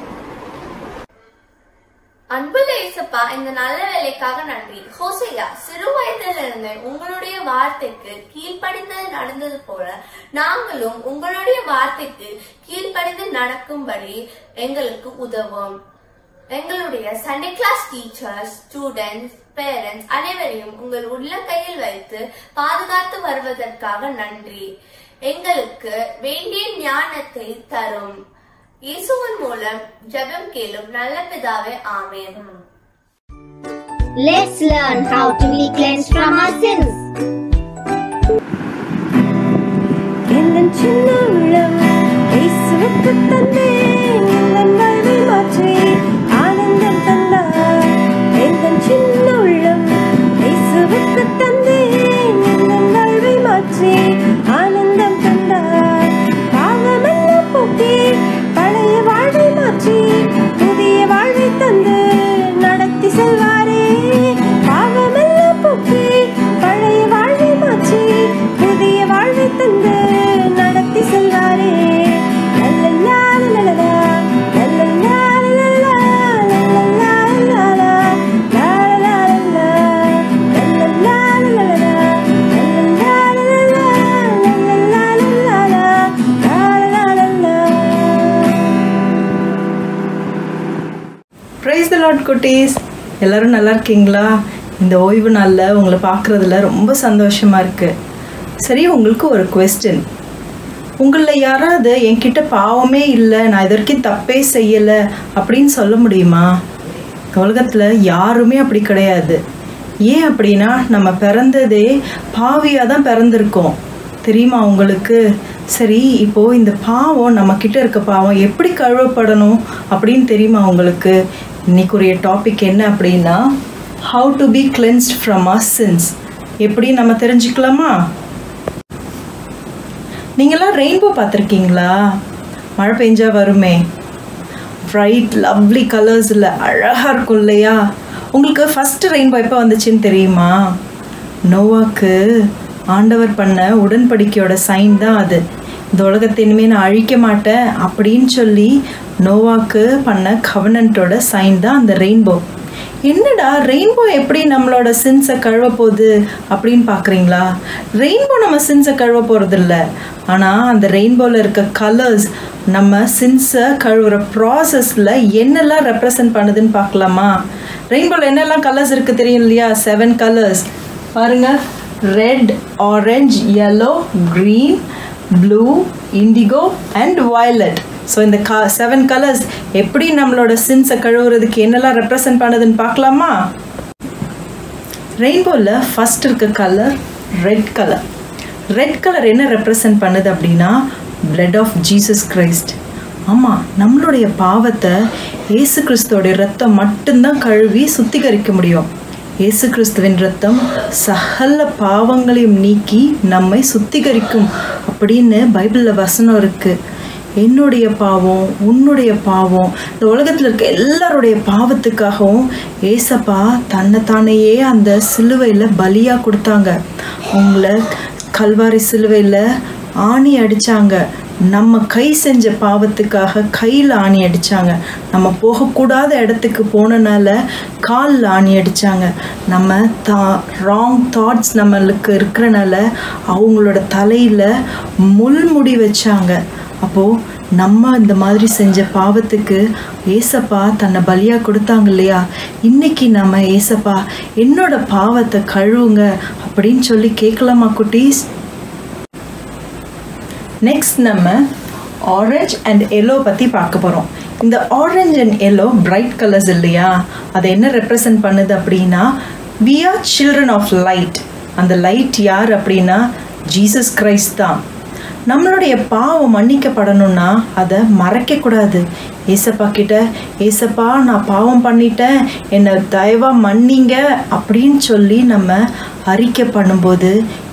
அன்புள்ள இயேசப்பா இந்த நல்ல வேலைக்காக நன்றி ஹோசையா சிறு வயதிலிருந்து உங்களுடைய வார்த்தைக்கு கீழ்ப்படிந்து நடந்தது போல நாங்களும் உங்களுடைய வார்த்தைக்கு கீழ்ப்படிந்து நடக்கும்படி எங்களுக்கு உதவும் எங்களுடைய Sunday class teachers students parents அனைவரையும் உங்கள் உள்ள கையில் வைத்து பாதுகாத்து வருவதற்காக நன்றி எங்களுக்கு வேண்டிய ஞானத்தை தரும் இயேசுவின் மூலம் ஜெபம் கேளும் நல்ல பிதாவே ஆமென் Let's learn how to be cleansed from our sins. எந்தன் சின்ன உள்ளம் இயேசுவுக்கு தந்தேன் எந்தன் வாழ்வை மாற்றி ஆனந்தம் தந்தார் எந்தன் சின்ன உள்ளம் இயேசுவுக்கு தந்தேன் எந்தன் வாழ்வை மாற்றி ஆனந்தம் தந்தார் பாவமெல்லாம் போக்கி பழைய வாழ்வை மாற்றி புதிய வாழ்வை தந்து நடத்தி செல்வாரே பாவமெல்லாம் போக்கி பழைய வாழ்வை மாற்றி புதிய வாழ்வை தந்து நடத்தி செல்வாரே லல்லல்லா, லல்லல்லா, லல்லல்லா, லல்லல்லா, லல்லல்லா, லல்லல்லா, லல்லல்லா, லல்லல்லா, லல்லல்லா, லல்லல்லா, லல்லல்லா, லல்லல்லா, லல்லல்லா. ப்ரைஸ் த லாட் குட்டீஸ் எல்லாரும் நல்லா இருக்கீங்களா இந்த ஓய்வு நாளில் உங்களை பார்க்குறதுல ரொம்ப சந்தோஷமாக இருக்குது சரி உங்களுக்கு ஒரு கொஸ்டின் உங்களில் யாராவது என்கிட்ட பாவமே இல்லை நான் இது வரைக்கும் தப்பே செய்யலை அப்படின்னு சொல்ல முடியுமா உலகத்தில் யாருமே அப்படி கிடையாது ஏன் அப்படின்னா நம்ம பிறந்ததே பாவியாக தான் பிறந்திருக்கோம் தெரியுமா உங்களுக்கு சரி இப்போது இந்த பாவம் நம்மக்கிட்ட இருக்க பாவம் எப்படி கழுவப்படணும் அப்படின்னு தெரியுமா உங்களுக்கு இன்னைக்குரிய டாபிக் என்ன அப்படின்னா how to be cleansed from our sins எப்படி நம்ம தெரிஞ்சுக்கலாமா நீங்களாம் ரெயின்போ பார்த்துருக்கீங்களா மழை பெஞ்சா வருமே பிரைட் லவ்லி கலர்ஸில் அழகாக இருக்கும் இல்லையா உங்களுக்கு ஃபஸ்ட்டு ரெயின்போ எப்போ வந்துச்சுன்னு தெரியுமா நோவாக்கு ஆண்டவர் பண்ண உடன்படிக்கையோட சைன் தான் அது இந்த உலகத்தை இனிமேல் நான் அழிக்க மாட்டேன் அப்படின்னு சொல்லி நோவாக்கு பண்ண கவனன்ட்டோட சைன் தான் அந்த ரெயின்போ என்னடா ரெயின்போ எப்படி நம்மளோட சின்ஸை கழுவ போகுது அப்படின்னு பார்க்குறீங்களா ரெயின்போ நம்ம சின்ஸை கழுவ போகிறதில்ல ஆனால் அந்த ரெயின்போவில் இருக்க கலர்ஸ் நம்ம சின்ஸை கழுவுற ப்ராசஸில் என்னெல்லாம் ரெப்ரசன்ட் பண்ணுதுன்னு பார்க்கலாமா ரெயின்போவில் என்னெல்லாம் கலர்ஸ் இருக்குது தெரியும் இல்லையா செவன் கலர்ஸ் பாருங்க red orange yellow green blue indigo and violet so இந்த கா செவன் கலர்ஸ் எப்படி நம்மளோட சின்ஸை கழுவுறதுக்கு என்னெல்லாம் ரெப்ரசன்ட் பண்ணுதுன்னு பார்க்கலாமா ரெயின்போவில் ஃபஸ்ட் இருக்க colour red colour red colour என்ன ரெப்ரசன்ட் பண்ணுது அப்படின்னா blood ஆஃப் ஜீசஸ் கிரைஸ்ட் ஆமாம் நம்மளுடைய பாவத்தை இயேசு கிறிஸ்துவோடைய ரத்தம் மட்டும்தான் கழுவி சுத்திகரிக்க முடியும் இயேசு கிறிஸ்துவின் ரத்தம் சகல பாவங்களையும் நீக்கி நம்மை சுத்திகரிக்கும் அப்படின்னு பைபிளில் வசனம் இருக்குது என்னுடைய பாவம் உன்னுடைய பாவம் இந்த உலகத்தில் இருக்க எல்லாருடைய பாவத்துக்காகவும் ஏசப்பா தன்னைத்தானையே அந்த சிலுவையில் பலியாக கொடுத்தாங்க அவங்கள கல்வாரி சிலுவையில் ஆணி அடித்தாங்க நம்ம கை செஞ்ச பாவத்துக்காக கையில் ஆணி அடித்தாங்க நம்ம போகக்கூடாத இடத்துக்கு போனனால காலில் ஆணி அடித்தாங்க நம்ம தா ராங் தாட்ஸ் நம்மளுக்கு இருக்கிறனால அவங்களோட தலையில் முள்முடி வச்சாங்க அப்போது நம்ம இந்த மாதிரி செஞ்ச பாவத்துக்கு ஏசப்பா தன்னை பலியாக கொடுத்தாங்க இல்லையா இன்னைக்கு நம்ம ஏசப்பா என்னோட பாவத்தை கழுவுங்க அப்படின்னு சொல்லி கேட்கலாமா குட்டீஸ் நெக்ஸ்ட் நம்ம ஆரஞ்ச் அண்ட் எல்லோ பற்றி பார்க்க போகிறோம் இந்த orange and yellow bright colours இல்லையா அதை என்ன ரெப்ரசன்ட் பண்ணுது அப்படின்னா we are children of light அந்த லைட் யார் அப்படின்னா ஜீசஸ் கிரைஸ்ட் தான் நம்மளுடைய பாவம் மன்னிக்கப்படணும்னா அதை மறைக்கக்கூடாது ஏசப்பா கிட்ட ஏசப்பா நான் பாவம் பண்ணிட்டேன் என்னை தயவாக மன்னிங்க அப்படின்னு சொல்லி நம்ம அறிக்கை பண்ணும்போது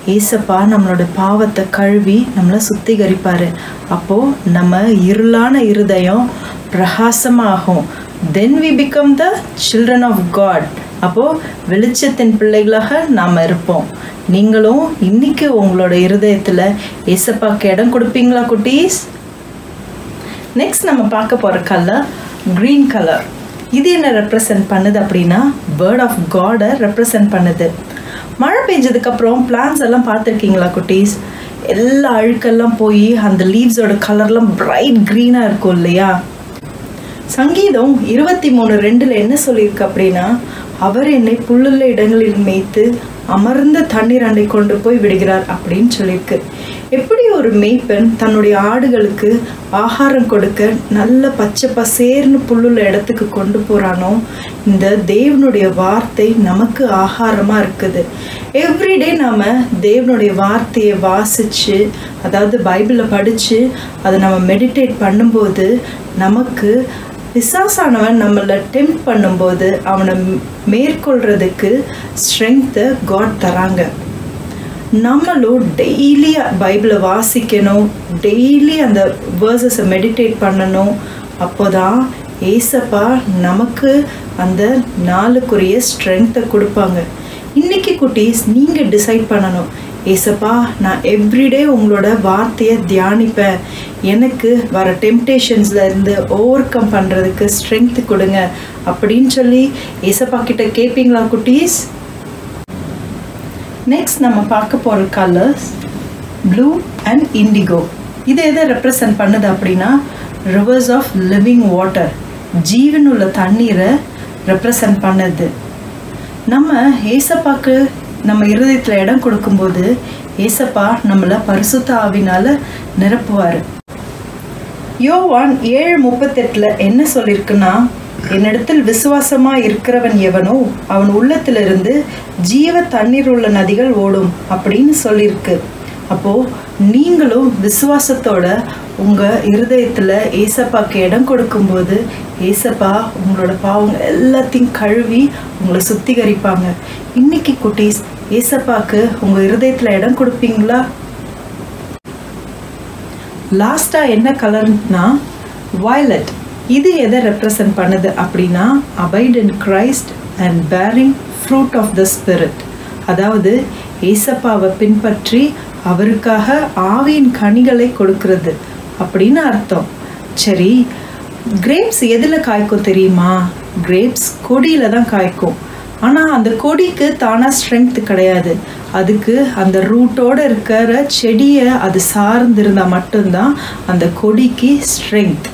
ஏசப்பா நம்மளோட பாவத்தை கழுவி நம்மளை சுத்திகரிப்பார் அப்போது நம்ம இருளான இருதயம் பிரகாசமாகும் then we become the children of God அப்போது வெளிச்சத்தின் பிள்ளைகளாக நாம் இருப்போம் நீங்களும் இன்னைக்கு உங்களோட இருதயத்தில் ஏசப்பாக்கு இடம் கொடுப்பீங்களா குட்டீஸ் நெக்ஸ்ட் நம்ம பார்க்க போகிற கலர் க்ரீன் கலர் இது என்ன ரெப்ரசன்ட் பண்ணுது அப்படின்னா பேர்ட் ஆஃப் காடை ரெப்ரசன்ட் பண்ணுது மழை பெஞ்சதுக்கப்புறம் பிளான்ஸ் எல்லாம் பார்த்துருக்கீங்களா குட்டீஸ் எல்லா அழுக்கெல்லாம் போய் அந்த லீவ்ஸோட கலர்லாம் பிரைட் க்ரீனாக இருக்கும் இல்லையா சங்கீதம் இருபத்தி மூணு ரெண்டில் என்ன சொல்லியிருக்கு அப்படின்னா அவர் என்னை புல்லுள்ள இடங்களில் மேய்த்து அமர்ந்த தண்ணீர் அண்டை கொண்டு போய் விடுகிறார் அப்படின்னு சொல்லியிருக்கு எப்படி ஒரு மேய்ப்பன் தன்னுடைய ஆடுகளுக்கு ஆகாரம் கொடுக்க நல்ல பச்சை பசேர்னு புல்லுள்ள இடத்துக்கு கொண்டு போகிறானோ இந்த தேவனுடைய வார்த்தை நமக்கு ஆகாரமாக இருக்குது எவ்ரிடே நாம் தேவனுடைய வார்த்தையை வாசித்து அதாவது பைபிளை படித்து அதை நம்ம மெடிடேட் பண்ணும்போது நமக்கு பிசாசானவன் நம்மளை டெம்ப் பண்ணும்போது அவனை மேற்கொள்றதுக்கு ஸ்ட்ரென்த்தை காட் தராங்க நம்மளும் டெய்லி பைபிளை வாசிக்கணும் டெய்லி அந்த வேர்சஸை மெடிடேட் பண்ணணும் அப்போதான் ஏசப்பா நமக்கு அந்த நாளுக்குரிய ஸ்ட்ரென்த்தை கொடுப்பாங்க இன்னைக்கு குட்டீஸ் நீங்கள் டிசைட் பண்ணணும் ஏசப்பா நான் எவ்ரிடே உங்களோட வார்த்தையை தியானிப்பேன் எனக்கு வர டெம்டேஷன்ஸில் இருந்து ஓவர் கம் பண்ணுறதுக்கு ஸ்ட்ரென்த் கொடுங்க அப்படின்னு சொல்லி ஏசப்பா கிட்ட கேட்பீங்களா குட்டீஸ் நெக்ஸ்ட் நம்ம பார்க்க போகிற கலர்ஸ் ப்ளூ அண்ட் இண்டிகோ இது எதை ரெப்ரசன்ட் பண்ணுது அப்படின்னா ரிவர்ஸ் ஆஃப் லிவிங் வாட்டர் ஜீவன் உள்ள தண்ணீரை ரெப்ரசன்ட் பண்ணுது நம்ம ஏசப்பாக்கு நம்ம இருதயத்தில் இடம் கொடுக்கும்போது ஏசப்பா நம்மளை பரிசுத்த ஆவினால நிரப்புவார் யோவான் ஏழு முப்பத்தெட்டில் என்ன சொல்லியிருக்குன்னா என்னிடத்தில் விசுவாசமா இருக்கிறவன் எவனோ அவன் உள்ளத்திலிருந்து ஜீவ தண்ணீர் உள்ள நதிகள் ஓடும் அப்படின்னு சொல்லியிருக்கு அப்போ நீங்களும் விசுவாசத்தோட உங்க இருதயத்துல ஏசப்பாக்கு இடம் கொடுக்கும்போது ஏசப்பா உங்களோட பாவங்க எல்லாத்தையும் கழுவி உங்களை சுத்திகரிப்பாங்க இன்னைக்கு குட்டீஸ் ஏசப்பாக்கு உங்க இருதயத்துல இடம் கொடுப்பீங்களா லாஸ்டா என்ன கலர்னா வயலட் இது எதை ரெப்ரசன்ட் பண்ணுது அப்படின்னா abide in Christ and bearing fruit of the spirit அதாவது ஏசப்பாவை பின்பற்றி அவருக்காக ஆவியின் கனிகளை கொடுக்கிறது அப்படின்னு அர்த்தம் சரி கிரேப்ஸ் எதில் காய்க்கும் தெரியுமா கிரேப்ஸ் கொடியில் தான் காய்க்கும் ஆனால் அந்த கொடிக்கு தானாக ஸ்ட்ரென்த் கிடையாது அதுக்கு அந்த ரூட்டோடு இருக்கிற செடியை அது சார்ந்திருந்தால் மட்டும்தான் அந்த கொடிக்கு ஸ்ட்ரென்த்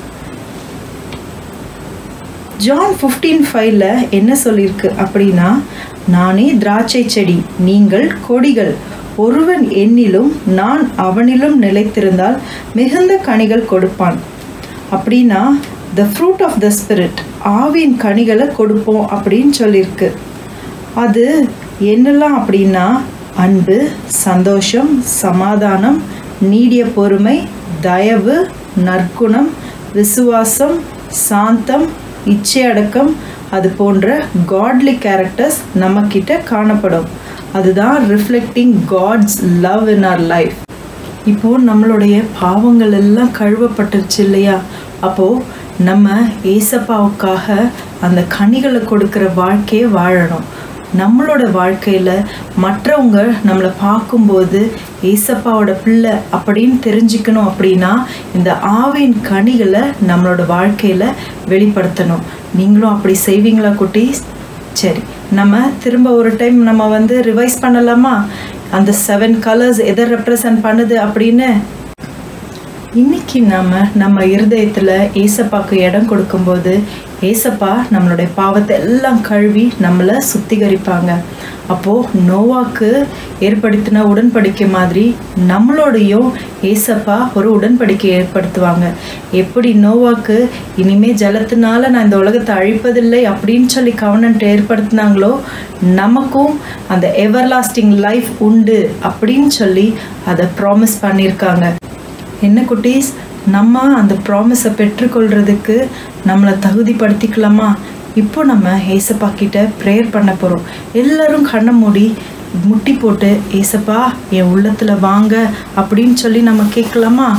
ஜான் ஃபிஃப்டீன் ஃபைவ்ல என்ன சொல்லியிருக்கு அப்படின்னா நானே திராட்சை செடி நீங்கள் கொடிகள் ஒருவன் என்னிலும் நான் அவனிலும் நிலைத்திருந்தால் மிகுந்த கனிகள் கொடுப்பான் அப்படின்னா the fruit of the spirit ஆவின் கனிகளை கொடுப்போம் அப்படின்னு சொல்லியிருக்கு அது என்னெல்லாம் அப்படின்னா அன்பு சந்தோஷம் சமாதானம் நீடிய பொறுமை தயவு நற்குணம் விசுவாசம் சாந்தம் இச்சையடக்கம் அது போன்ற காட்லி கேரக்டர்ஸ் நம்மக்கிட்ட காணப்படும் அதுதான் reflecting God's love in our life இப்போது நம்மளுடைய பாவங்கள் எல்லாம் கழுவப்பட்டுருச்சு இல்லையா அப்போது நம்ம ஏசப்பாவுக்காக அந்த கனிகளை கொடுக்குற வாழ்க்கையை வாழணும் நம்மளோட வாழ்க்கையில் மற்றவங்க நம்மளை பார்க்கும்போது ஏசப்பாவோட பிள்ளை அப்படின்னு தெரிஞ்சுக்கணும் அப்படின்னா இந்த ஆவின் கனிகளை நம்மளோட வாழ்க்கையில் வெளிப்படுத்தணும் நீங்களும் அப்படி செய்வீங்களா குட்டீஸ் சரி நம்ம திரும்ப ஒரு டைம் நம்ம வந்து ரிவைஸ் பண்ணலாமா அந்த செவன் கலர்ஸ் எதை ரெப்ரசன்ட் பண்ணுது அப்படின்னு இன்னைக்கு நம்ம நம்ம இருதயத்தில் ஏசப்பாக்கு இடம் கொடுக்கும்போது ஏசப்பா நம்மளுடைய பாவத்தை எல்லாம் கழுவி நம்மளை சுத்திகரிப்பாங்க அப்போது நோவாக்கு ஏற்படுத்தின உடன்படிக்கை மாதிரி நம்மளோடையும் ஏசப்பா ஒரு உடன்படிக்கை ஏற்படுத்துவாங்க எப்படி நோவாக்கு இனிமே ஜலத்தினால நான் இந்த உலகத்தை அழிப்பதில்லை அப்படின்னு சொல்லி கவனன்ட் ஏற்படுத்தினாங்களோ நமக்கும் அந்த எவர்லாஸ்டிங் லைஃப் உண்டு அப்படின்னு சொல்லி அதை ப்ராமிஸ் பண்ணியிருக்காங்க என்ன குட்டீஸ் நம்ம அந்த ப்ராமிஸை பெற்றுக்கொள்றதுக்கு நம்மளை தகுதிப்படுத்திக்கலாமா இப்போ நம்ம ஏசப்பா கிட்ட ப்ரேயர் பண்ண போகிறோம் எல்லாரும் கண்ணை மூடி முட்டி போட்டு ஏசப்பா என் உள்ளத்தில் வாங்க அப்படின்னு சொல்லி நம்ம கேட்கலாமா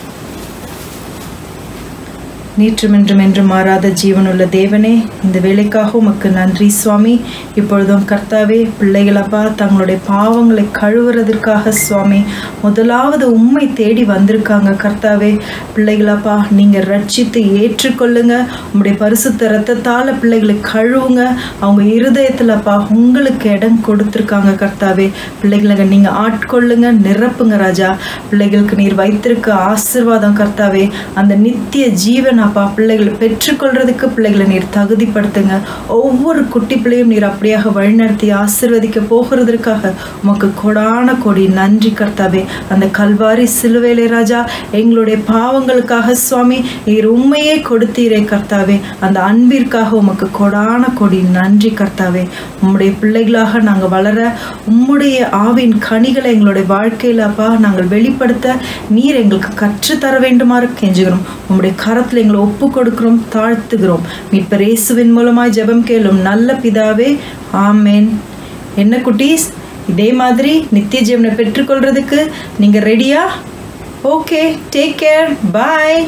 நேற்றும் என்றும் என்றும் மாறாத ஜீவனுள்ள தேவனே இந்த வேலைக்காக உமக்கு நன்றி சுவாமி இப்பொழுதும் கர்த்தாவே பிள்ளைகளப்பா தங்களுடைய பாவங்களை கழுவுறதற்காக சுவாமி முதலாவது உம்மை தேடி வந்திருக்காங்க கர்த்தாவே பிள்ளைகளப்பா நீங்கள் ரட்சித்து ஏற்றுக்கொள்ளுங்க உம்முடைய பரிசுத்த ரத்தத்தால் பிள்ளைகளை கழுவுங்க அவங்க இருதயத்தில்ப்பா உங்களுக்கு இடம் கொடுத்துருக்காங்க கர்த்தாவே பிள்ளைகளை நீங்கள் ஆட்கொள்ளுங்க நிரப்புங்க ராஜா பிள்ளைகளுக்கு நீர் வைத்திருக்க ஆசிர்வாதம் கர்த்தாவே அந்த நித்திய ஜீவன் அப்பா பிள்ளைகளை பெற்றுக்கொள்றதுக்கு பிள்ளைகளை நீர் தகுதிப்படுத்துங்க ஒவ்வொரு குட்டி பிள்ளையும் நீர் அப்படியாக வழிநடத்தி ஆசிர்வதிக்க போகிறதற்காக உமக்கு கொடான கொடி நன்றி கர்த்தாவே அந்த கல்வாரி சிலுவேலே ராஜா எங்களுடைய பாவங்களுக்காக சுவாமி நீர் உண்மையே கொடுத்தீரே கர்த்தாவே அந்த அன்பிற்காக உமக்கு கொடான கொடி நன்றி கர்த்தாவே உம்முடைய பிள்ளைகளாக நாங்கள் வளர உம்முடைய ஆவின் கனிகளை எங்களுடைய வாழ்க்கையில் அப்பா நாங்கள் வெளிப்படுத்த நீர் எங்களுக்கு கற்றுத்தர வேண்டுமாறு கெஞ்சுகிறோம் உம்முடைய கரத்தில் எங்களை ஒப்பு கொடுக்கிறோம் தாழ்த்துகிறோம் மீட்பர் இயேசுவின் மூலமாய் ஜெபம் கேளும் நல்ல பிதாவே ஆமேன் என்ன குட்டீஸ் இதே மாதிரி நித்திய ஜீவனை பெற்றுக்கொள்றதுக்கு நீங்கள் ரெடியா okay take care bye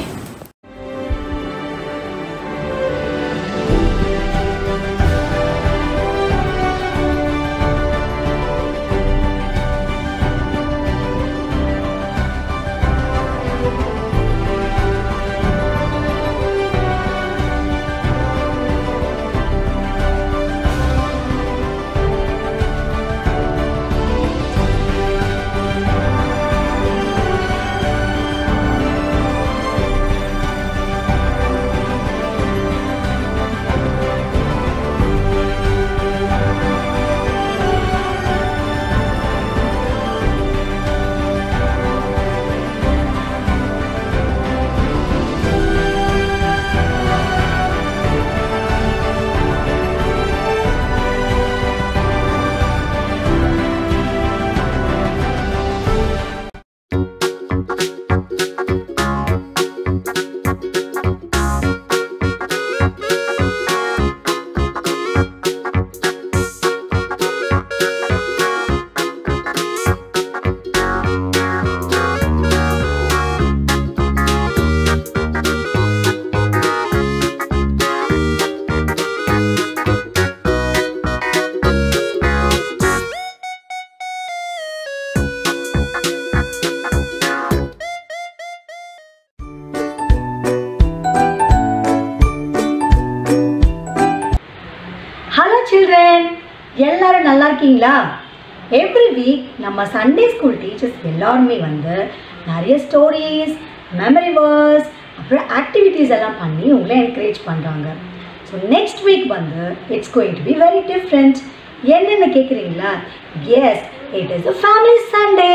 hello children எல்லாரும் நல்லா இருக்கீங்களா எவ்ரி வீக் நம்ம சண்டே ஸ்கூல் டீச்சர்ஸ் எல்லாருமே வந்து நிறைய ஸ்டோரிஸ் மெமரி வேர்ஸ் அப்புறம் ஆக்டிவிட்டீஸ் எல்லாம் பண்ணி உங்களை என்கரேஜ் பண்ணுறாங்க ஸோ நெக்ஸ்ட் வீக் வந்து it's going to be very different என்னென்னு கேட்குறீங்களா yes it is a family Sunday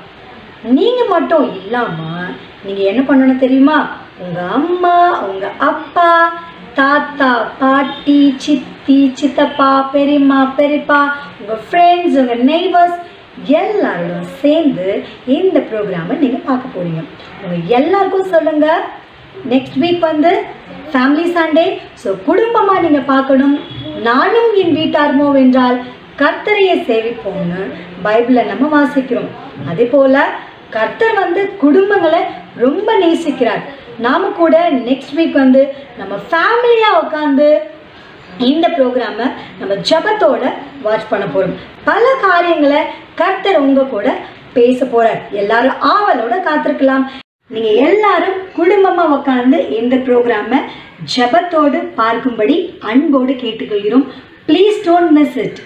நீங்கள் மட்டும் இல்லாமல் நீங்கள் என்ன பண்ணணும் தெரியுமா உங்கள் அம்மா உங்கள் அப்பா தாத்தா பாட்டி சித்தி சித்தப்பா பெரியம்மா பெரியப்பா உங்கள் ஃப்ரெண்ட்ஸ் உங்கள் நெய்பர்ஸ் எல்லாரோடும் சேர்ந்து இந்த ப்ரோக்ராமை நீங்கள் பார்க்க போகிறீங்க உங்கள் எல்லாருக்கும் சொல்லுங்கள் நெக்ஸ்ட் வீக் வந்து ஃபேமிலி சண்டே ஸோ குடும்பமாக நீங்கள் பார்க்கணும் நானும் என் வீட்டார்மோ வென்றால் கர்த்தரையை சேவிப்போம்னு பைபிளில் நம்ம வாசிக்கிறோம் அதே போல் கர்த்தர் வந்து குடும்பங்களை ரொம்ப நேசிக்கிறார் நாம கூட நெக்ஸ்ட் வீக் வந்து நம்ம ஃபேமிலியாக உட்காந்து இந்த ப்ரோக்ராமை நம்ம ஜபத்தோட வாட்ச் பண்ண போகிறோம் பல காரியங்களை கர்த்தர் உங்க கூட பேச போறார் எல்லாரும் ஆவலோட காத்திருக்கலாம் நீங்க எல்லாரும் குடும்பமா உட்காந்து இந்த ப்ரோக்ராமை ஜபத்தோடு பார்க்கும்படி அன்போடு கேட்டுக்கொள்கிறோம் please don't miss it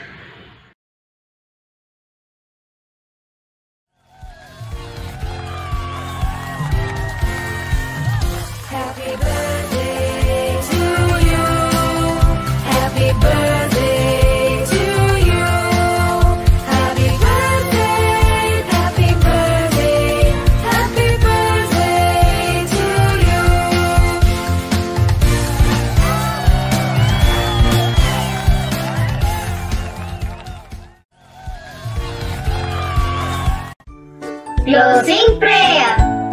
Happy birthday to you. Happy birthday to you. Happy birthday, happy birthday, happy birthday to you. Closing prayer.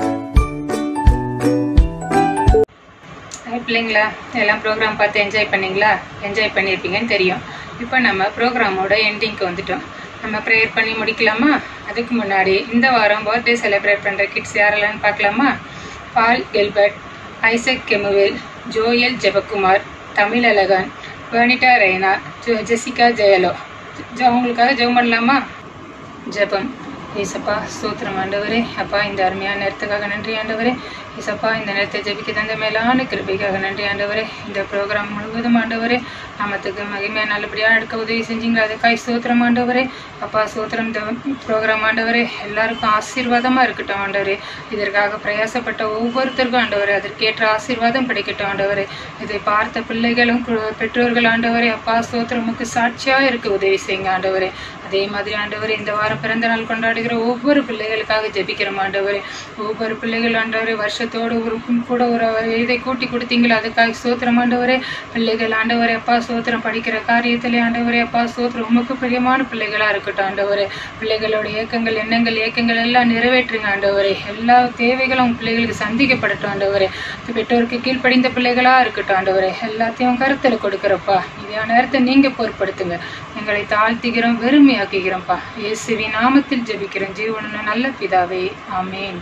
Hi பிள்ளைங்களா எல்லாம் ப்ரோக்ராம் பார்த்து என்ஜாய் பண்ணீங்களா என்ஜாய் பண்ணியிருப்பீங்கன்னு தெரியும் இப்போ நம்ம ப்ரோக்ராமோட எண்டிங்க்கு வந்துட்டோம் நம்ம ப்ரேயர் பண்ணி முடிக்கலாமா அதுக்கு முன்னாடி இந்த வாரம் பர்த்டே செலிப்ரேட் பண்ணுற கிட்ஸ் யாரெல்லாம் பார்க்கலாமா Paul Gelbert Isaac Kemuel Joel Jebakumar Tamilazhagan Venita Raina Joe Jessica ஜெயலோ ஜ- அவங்களுக்காக ஜெபம் பண்ணலாமா ஜெபம் ஏசப்பா ஸ்தோத்திரம் ஆண்டவரே அப்பா இந்த அருமையான நேரத்துக்காக நன்றி ஆண்டவரே ஏசப்பா இந்த நேரத்தை ஜெபிக்க தந்த மேலான கிருபைக்காக நன்றி ஆண்டவரே இந்த ப்ரோக்ராம் முழுவதும் ஆண்டவரே நாமத்துக்கு மகிமையாக நல்லபடியாக எடுக்க உதவி செஞ்சீங்களா அதுக்காய் ஸ்தோத்திரம் ஆண்டவரே அப்பா ஸ்தோத்திரம் இந்த ப்ரோக்ராம் ஆண்டவரே எல்லாருக்கும் ஆசீர்வாதமாக இருக்கட்டும் ஆண்டவரே இதற்காக பிரயாசப்பட்ட ஒவ்வொருத்தருக்கும் ஆண்டவரே அதற்கேற்ற ஆசீர்வாதம் கிடைக்கட்டும் ஆண்டவரே இதை பார்த்த பிள்ளைகளும் கு- பெற்றோர்கள் ஆண்டவரே அப்பா ஸ்தோத்திரமுக்கு சாட்சியாக இருக்க உதவி செய்யுங்க ஆண்டவரே அதே மாதிரி ஆண்டவரே இந்த வாரம் பிறந்த நாள் கொண்டாடுகிற ஒவ்வொரு பிள்ளைகளுக்காக ஜெபிக்கிறோம் ஆண்டவரே ஒவ்வொரு பிள்ளைகள் ஆண்டவரே வருஷத்தோடு ஒரு கூட ஒரு இதை கூட்டி கொடுத்தீங்களா அதுக்காக சோத்திரம் ஆண்டவரே பிள்ளைகள் ஆண்டவரே அப்பா சோத்திரம் படிக்கிற காரியத்திலே ஆண்டவரே அப்பா சோத்திரம் உமக்கு பிரியமான பிள்ளைகளா இருக்கட்டும் ஆண்டவரே பிள்ளைகளோட ஏக்கங்கள் எண்ணங்கள் ஏக்கங்கள் எல்லாம் நிறைவேற்றுங்க ஆண்டவரே எல்லா தேவைகளும் உங்க பிள்ளைகளுக்கு சந்திக்கப்படட்டும் ஆண்டவரே பெற்றோருக்கு கீழ்ப்படிந்த பிள்ளைகளா இருக்கட்டும் ஆண்டவரே எல்லாத்தையும் கருத்துல கொடுக்குறப்பா இதையான நேரத்தை நீங்க பொறுப்படுத்துங்க எங்களை தாழ்த்துகிறோம் வெறுமையாக்குகிறோம்ப்பா இயேசுவின் நாமத்தில் ஜெபிக்கிறோம் ஜீவன நல்ல பிதாவே ஆமென்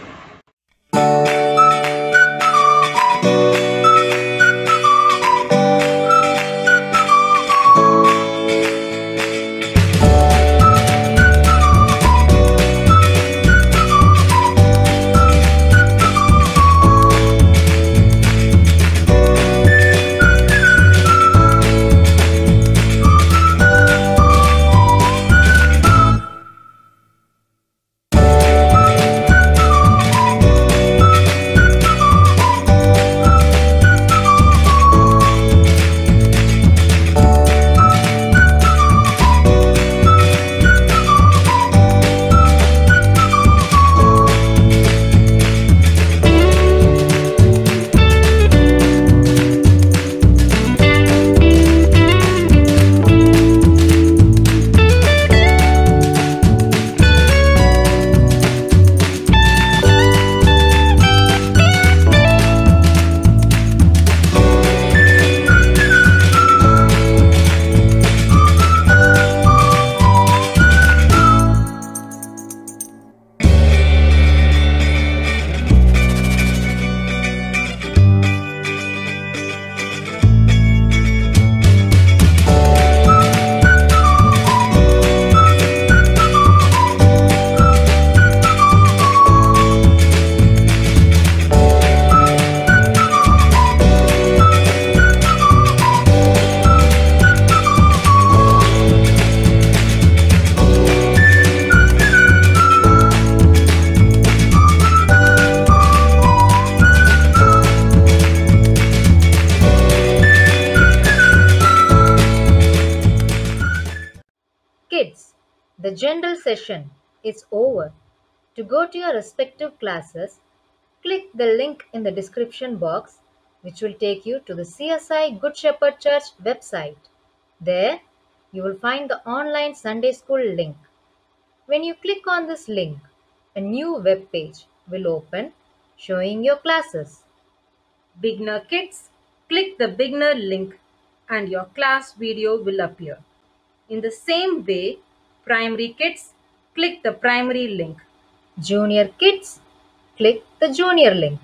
Kids, the general session is over. To go to your respective classes, click the link in the description box, which will take you to the CSI Good Shepherd Church website. There, you will find the online Sunday school link. When you click on this link, a new web page will open showing your classes. Beginner kids, click the beginner link and your class video will appear. In the same way, primary kids, click the primary link. Junior kids, click the junior link.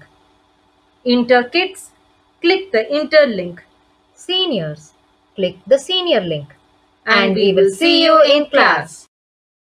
Inter kids, click the inter link. Seniors, click the senior link. And we will see you in class.